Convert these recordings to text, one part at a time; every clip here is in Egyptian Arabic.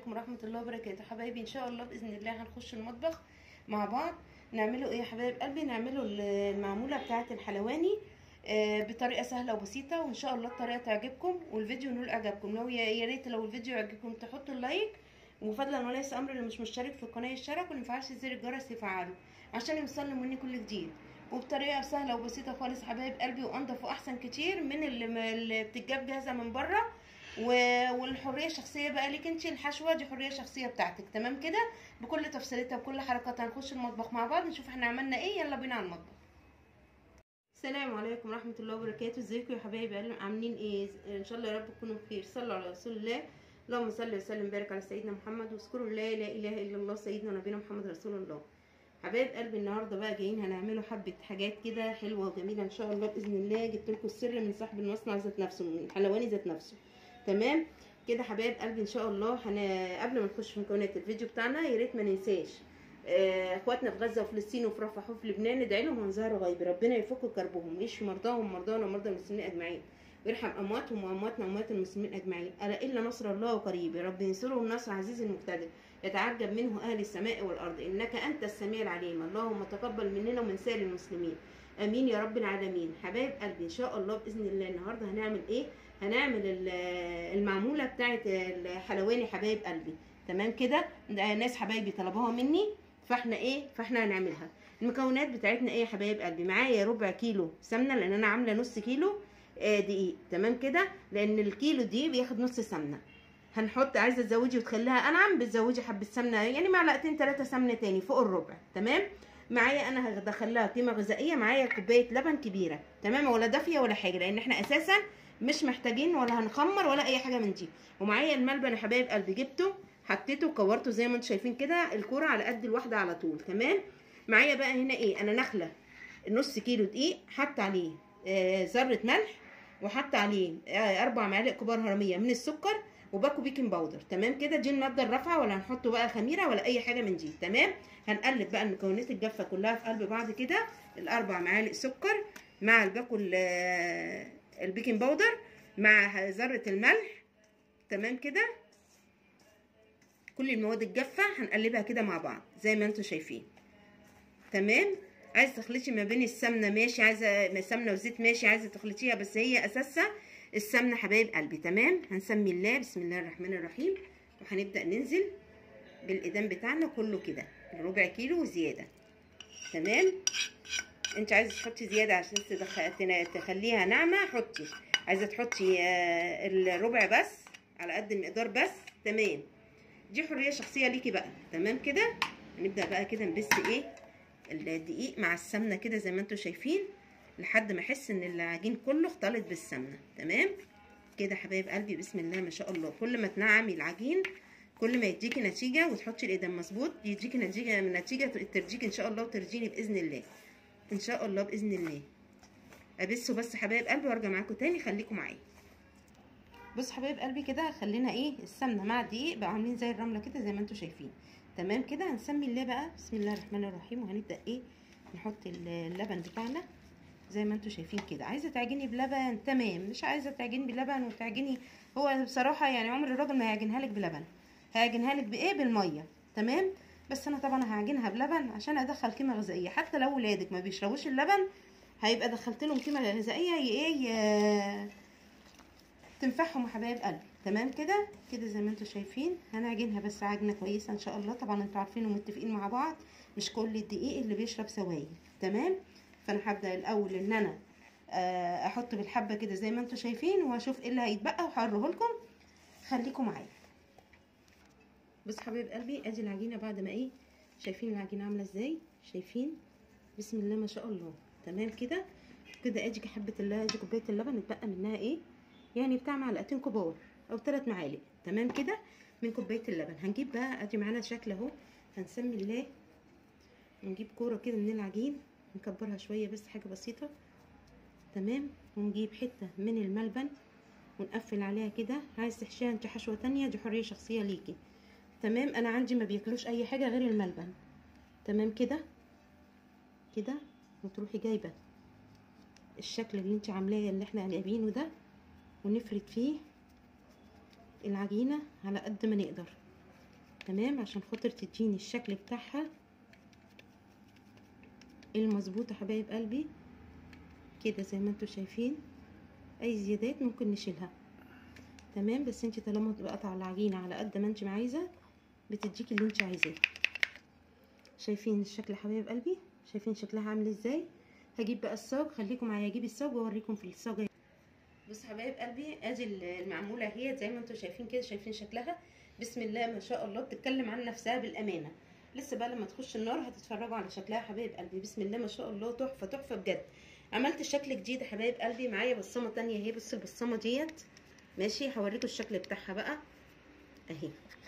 عليكم ورحمة الله وبركاته حبايبي ان شاء الله باذن الله هنخش المطبخ مع بعض نعمله ايه يا حبايب قلبي نعمله المعمولة بتاعة الحلواني آه، بطريقة سهلة وبسيطة وان شاء الله الطريقة تعجبكم والفيديو نقول اعجابكم لو يا يا ريت لو الفيديو يعجبكم تحطوا اللايك وفضلا وليس امر اللي مش مشترك في القناة يشترك واللي مفعلش زر الجرس يفعله عشان يوصل مني كل جديد وبطريقه سهله وبسيطه خالص حبايب قلبي وانضف واحسن كتير من اللي, اللي بتتجاب جاهزه من بره والحريه الشخصيه بقى ليك انت الحشوه دي حريه شخصيه بتاعتك تمام كده بكل تفصيلاتها وكل حركاتها هنخش المطبخ مع بعض نشوف احنا عملنا ايه يلا بينا على المطبخ السلام عليكم ورحمه الله وبركاته ازيكم يا حبايبي عاملين ايه ان شاء الله يا رب تكونوا بخير صلوا على رسول الله اللهم صل وسلم وبارك على سيدنا محمد واذكروا لا لا اله الا الله سيدنا نبينا محمد رسول الله حبايب قلبي النهارده بقى جايين هنعملوا حبه حاجات كده حلوه وجميله ان شاء الله باذن الله جبت لكم السر من صاحب المصنع ذات نفسه من الحلواني ذات نفسه تمام كده حبايب قلبي ان شاء الله هن... قبل ما نخش في مكونات الفيديو بتاعنا يا ريت ما ننساش آه، اخواتنا في غزه وفلسطين وفي رفح وفي لبنان ندعي لهم وانظهروا غيب ربنا يفك كربهم ويشفي مرضاهم ومرضانا ومرضى المسلمين اجمعين ويرحم امواتهم وامواتنا واموات المسلمين اجمعين الا الا نصر الله قريب يا رب ينصرهم نصر عزيز المقتدر يتعجب منه اهل السماء والارض انك انت السميع العليم اللهم تقبل مننا ومن سائر المسلمين امين يا رب العالمين حبايب قلبي ان شاء الله باذن الله النهارده هنعمل ايه هنعمل المعموله بتاعه الحلواني حبايب قلبي تمام كده ناس حبايبي طلبوها مني فاحنا ايه فاحنا هنعملها المكونات بتاعتنا ايه يا حبايب قلبي معايا ربع كيلو سمنه لان انا عامله نص كيلو دقيق تمام كده لان الكيلو دي بياخد نص سمنه هنحط عايزه تزودي وتخليها انعم بتزودي حبه سمنه يعني معلقتين ثلاثه سمنه تاني فوق الربع تمام معايا انا هدخلها قيمه غذائيه معايا كوبايه لبن كبيره تمام ولا دافيه ولا حاجه لان احنا اساسا مش محتاجين ولا هنخمر ولا اي حاجه من دي ومعايا الملبن يا حبايب قلبي جبته حطيته وكورته زي ما انتم شايفين كده الكوره على قد الواحده على طول تمام معايا بقى هنا ايه انا نخله نص كيلو دقيق حط عليه آه ذره ملح وحط عليه آه اربع معالق كبار هرميه من السكر وباكو بيكنج باودر تمام كده دي الماده الرافعه ولا هنحطه بقى خميره ولا اي حاجه من دي تمام هنقلب بقى المكونات الجافه كلها في قلب بعض كده الاربع معالق سكر مع الباكو البيكنج باودر مع ذره الملح تمام كده كل المواد الجافه هنقلبها كده مع بعض زي ما انتم شايفين تمام عايزه تخلطي ما بين السمنه ماشي عايزه سمنه وزيت ماشي عايزه تخلطيها بس هي اساسها السمنه حبايب قلبي تمام هنسمي الله بسم الله الرحمن الرحيم وهنبدا ننزل بالايدام بتاعنا كله كده ربع كيلو وزياده تمام انت عايزه تحطي زياده عشان تخليها ناعمه حطي عايزه تحطي الربع بس على قد المقدار بس تمام دي حريه شخصيه ليكي بقى تمام كده هنبدا بقى كده نبس ايه الدقيق مع السمنه كده زي ما انتم شايفين لحد ما احس ان العجين كله اختلط بالسمنه تمام كده حبايب قلبي بسم الله ما شاء الله كل ما تنعمي العجين كل ما يديكي نتيجه وتحطي الايدام مظبوط يديكي نتيجه من نتيجه ترجيك ان شاء الله وترجيني باذن الله ان شاء الله باذن الله ابسوا بس حبايب قلبي وارجع معاكم تاني خليكم معايا بص حبايب قلبي كده خلينا ايه السمنه مع الدقيق بقى عاملين زي الرمله كده زي ما انتم شايفين تمام كده هنسمي الله بقى بسم الله الرحمن الرحيم وهنبدا ايه نحط اللبن بتاعنا زي ما انتم شايفين كده عايزه تعجني بلبن تمام مش عايزه تعجني بلبن وتعجني هو بصراحه يعني عمر الراجل ما هيعجنها لك بلبن هيعجنها لك بايه بالميه تمام بس انا طبعا هعجنها بلبن عشان ادخل قيمه غذائيه حتى لو ولادك ما بيشربوش اللبن هيبقى دخلت لهم قيمه غذائيه ايه تنفعهم يا حبايب قلبي تمام كده كده زي ما انتم شايفين هنعجنها بس عجنه كويسه ان شاء الله طبعا انتوا عارفين ومتفقين مع بعض مش كل الدقيق اللي بيشرب سوائل تمام فانا هبدا الاول ان انا احط بالحبه كده زي ما انتم شايفين واشوف ايه اللي هيتبقى وهوريه لكم خليكم معايا بص حبايب قلبي ادي العجينه بعد ما ايه شايفين العجينه عامله ازاي شايفين بسم الله ما شاء الله تمام كده كده ادي حبه اللي ادي كوبايه اللبن اتبقى منها ايه يعني بتاع معلقتين كبار او ثلاث معالق تمام كده من كوبايه اللبن هنجيب بقى ادي معانا شكل اهو هنسمي الله ونجيب كوره كده من العجين نكبرها شويه بس حاجه بسيطه تمام ونجيب حته من الملبن ونقفل عليها كده عايز تحشيها انت حشوه تانية دي حريه شخصيه ليكي تمام انا عندي ما بياكلوش اي حاجه غير الملبن تمام كده كده وتروحي جايبه الشكل اللي انت عاملاه اللي احنا جايبينه ده ونفرد فيه العجينه على قد ما نقدر تمام عشان خاطر تديني الشكل بتاعها المظبوط يا حبايب قلبي كده زي ما انتوا شايفين اي زيادات ممكن نشيلها تمام بس انت طالما تبقى قطع العجينه على قد ما انت عايزه بتديكي اللي انت عايزاه شايفين الشكل يا حبايب قلبي شايفين شكلها عامل ازاي هجيب بقى الصاج خليكم معايا اجيب الصاج واوريكم في الصاج بصوا حبايب قلبي ادي المعموله اهي زي ما انتم شايفين كده شايفين شكلها بسم الله ما شاء الله بتتكلم عن نفسها بالامانه لسه بقى لما تخش النار هتتفرجوا على شكلها يا حبايب قلبي بسم الله ما شاء الله تحفه تحفه بجد عملت شكل جديد يا حبايب قلبي معايا بصمه تانية اهي بصوا البصمه ديت ماشي هوريكم الشكل بتاعها بقى اهي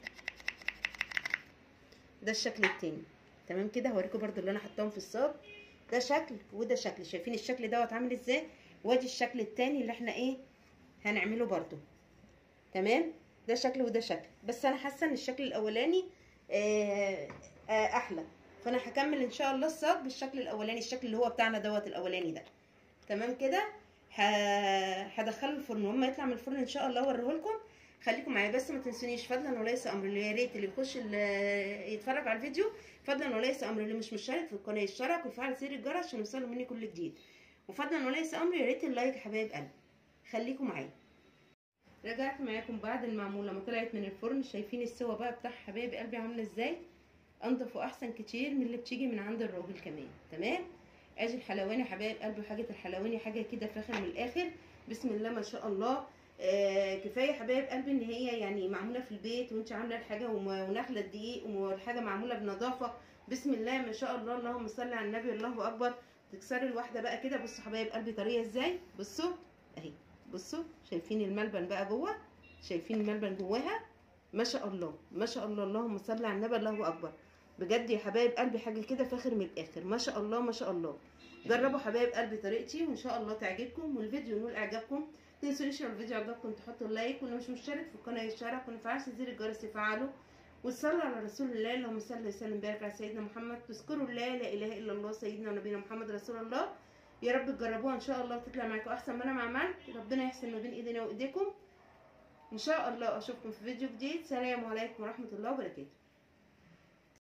ده الشكل التاني تمام كده هوريكم برضو اللي انا حطاهم في الصاج ده شكل وده شكل شايفين الشكل دوت عامل ازاي وادي الشكل التاني اللي احنا ايه هنعمله برضو تمام ده شكل وده شكل بس انا حاسه ان الشكل الاولاني آه آه احلى فانا هكمل ان شاء الله الصاج بالشكل الاولاني الشكل اللي هو بتاعنا دوت الاولاني ده تمام كده هدخله الفرن واما يطلع من الفرن ان شاء الله اوريه لكم خليكم معايا بس ما تنسونيش فضلا وليس امر يا ريت اللي يخش يتفرج على الفيديو فضلا وليس امر اللي مش مشترك في القناه يشترك ويفعل زر الجرس عشان يوصله مني كل جديد وفضلا وليس امر يا ريت اللايك يا حبايب قلبي خليكم معايا رجعت معاكم بعد المعموله ما طلعت من الفرن شايفين السوا بقى بتاع حبايب قلبي عامله ازاي انضف واحسن كتير من اللي بتيجي من عند الراجل كمان تمام ادي الحلواني يا حبايب قلبي حاجه الحلواني حاجه كده فاخر من الاخر بسم الله ما شاء الله آه كفايه حبايب قلبي ان هي يعني معموله في البيت وانت عامله الحاجه ونخله الدقيق والحاجه معموله بنظافه بسم الله ما شاء الله اللهم صل على النبي الله اكبر تكسري الواحده بقى كده بصوا حبايب قلبي طريه ازاي بصوا اهي بصوا شايفين الملبن بقى جوه شايفين الملبن جواها ما شاء الله ما شاء الله اللهم صل على النبي الله اكبر بجد يا حبايب قلبي حاجه كده فاخر من الاخر ما شاء الله ما شاء الله جربوا حبايب قلبي طريقتي وان شاء الله تعجبكم والفيديو ينول اعجابكم تنسونيش لو الفيديو عجبكم تحطوا لايك واللي مش مشترك في القناه يشترك ونفعل زر الجرس يفعله وتصلوا على رسول الله اللهم صل وسلم وبارك على سيدنا محمد تذكروا الله لا اله الا الله سيدنا ونبينا محمد رسول الله يا رب تجربوها ان شاء الله وتطلع معاكم احسن ما انا ما عملت ربنا يحسن ما بين ايدينا وايديكم ان شاء الله اشوفكم في فيديو جديد سلام عليكم ورحمه الله وبركاته